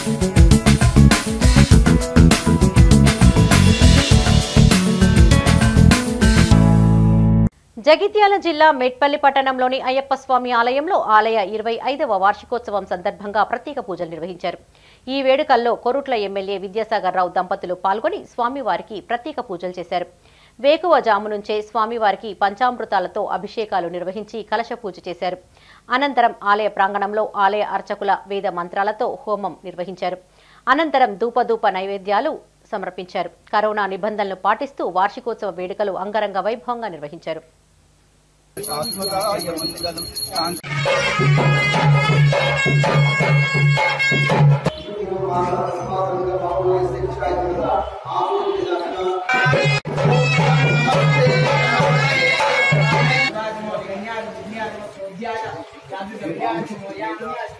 జగిత్యాల జిల్లా మెట్పల్లి పట్టణంలోని అయ్యప్ప స్వామి ఆలయంలో ఆలయ ఇరవై ఐదవ వార్షికోత్సవం సందర్భంగా ప్రత్యేక పూజలు నిర్వహించారు ఈ వేడుకల్లో కొరుట్ల ఎమ్మెల్యే విద్యాసాగర్ రావు దంపతులు పాల్గొని స్వామివారికి ప్రత్యేక పూజలు చేశారు వేకువ జాము నుంచే స్వామివారికి పంచామృతాలతో అభిషేకాలు నిర్వహించి కలశ పూజ చేశారు అనంతరం ఆలయ ప్రాంగణంలో ఆలయ అర్చకుల వేద మంత్రాలతో హోమం నిర్వహించారు అనంతరం ధూపధూప నైవేద్యాలు సమర్పించారు కరోనా నిబంధనలు పాటిస్తూ వార్షికోత్సవ వేడుకలు అంగరంగ వైభవంగా నిర్వహించారు Yeah.